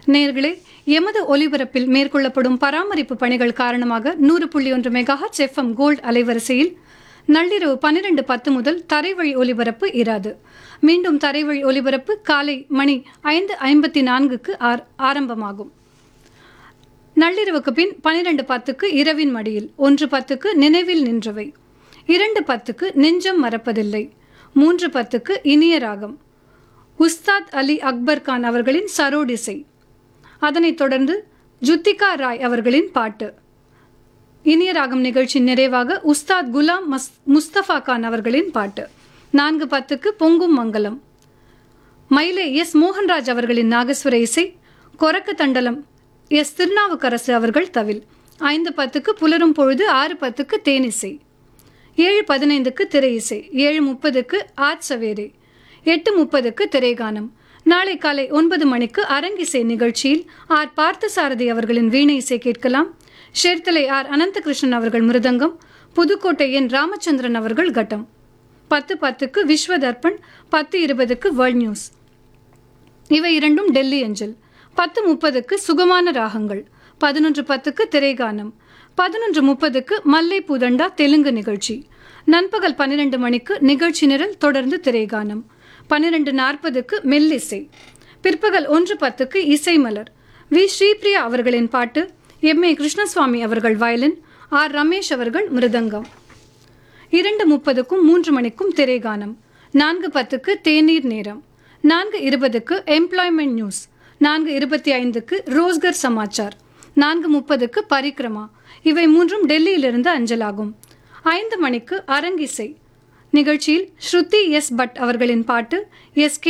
நேர்களே எமது ஒலிபரப்பில் மேற்கொள்ளப்படும் பராமரிப்பு பணிகள் காரணமாக நூறு புள்ளி ஒன்று மெகாஹட் எஃப்எம் கோல்ட் அலைவரிசையில் நள்ளிரவு பன்னிரண்டு பத்து முதல் தரைவழி ஒலிபரப்பு இராது மீண்டும் தரைவழி ஒலிபரப்பு காலை மணி ஐந்து ஐம்பத்தி நான்குக்கு ஆர் ஆரம்பமாகும் நள்ளிரவுக்கு பின் பனிரெண்டு பத்துக்கு இரவின் மடியில் ஒன்று பத்துக்கு நினைவில் நின்றவை இரண்டு பத்துக்கு நெஞ்சம் மறப்பதில்லை மூன்று பத்துக்கு இனிய ராகம் உஸ்தாத் அலி அக்பர் கான் அவர்களின் சரோடிசை அதனைத் தொடர்ந்து ஜுத்திகா ராய் அவர்களின் பாட்டு இனிய ராகம் நிகழ்ச்சி நிறைவாக உஸ்தாத் குலாம் மஸ் முஸ்தபா கான் அவர்களின் பாட்டு நான்கு பத்துக்கு பொங்கும் மங்கலம் மயிலே எஸ் மோகன்ராஜ் அவர்களின் நாகஸ்வர இசை கொரக்கு தண்டலம் எஸ் திருநாவுக்கரசு அவர்கள் தவில் ஐந்து பத்துக்கு புலரும் பொழுது ஆறு பத்துக்கு தேனிசை ஏழு பதினைந்துக்கு திரை இசை ஏழு முப்பதுக்கு ஆட்சவேரே எட்டு முப்பதுக்கு திரைகானம் நாளை காலை ஒன்பது மணிக்கு அரங்கிசை நிகழ்ச்சியில் ஆர் பார்த்தசாரதி அவர்களின் வீணை இசை கேட்கலாம் ஷேர்த்தலை ஆர் அனந்தகிருஷ்ணன் அவர்கள் மிருதங்கம் புதுக்கோட்டை என் ராமச்சந்திரன் அவர்கள் கட்டம் பத்து பத்துக்கு விஸ்வ தர்ப்பண் பத்து இருபதுக்கு வேர்ல்ட் நியூஸ் இவை இரண்டும் டெல்லி அஞ்சல் பத்து முப்பதுக்கு சுகமான ராகங்கள் பதினொன்று பத்துக்கு திரைகானம் பதினொன்று முப்பதுக்கு மல்லை பூதண்டா தெலுங்கு நிகழ்ச்சி நண்பகல் பன்னிரண்டு மணிக்கு நிகழ்ச்சி நிரல் தொடர்ந்து திரைகானம் பன்னிரண்டு நாற்பதுக்கு மெல்லிசை பிற்பகல் ஒன்று பத்துக்கு இசை மலர் வி ஸ்ரீபிரியா அவர்களின் பாட்டு எம் ஏ கிருஷ்ணசுவாமி அவர்கள் வயலின் ஆர் ரமேஷ் அவர்கள் மிருதங்கம் இரண்டு முப்பதுக்கும் மூன்று மணிக்கும் திரைகானம் நான்கு பத்துக்கு தேநீர் நேரம் நான்கு இருபதுக்கு எம்ப்ளாய்மெண்ட் நியூஸ் நான்கு இருபத்தி ஐந்துக்கு ரோஸ்கர் சமாச்சார் நான்கு முப்பதுக்கு பரிக்ரமா இவை மூன்றும் டெல்லியிலிருந்து அஞ்சலாகும் ஐந்து மணிக்கு அரங்கிசை நிகழ்ச்சியில் ஸ்ருதி எஸ் பட் அவர்களின் பாட்டு எஸ் கே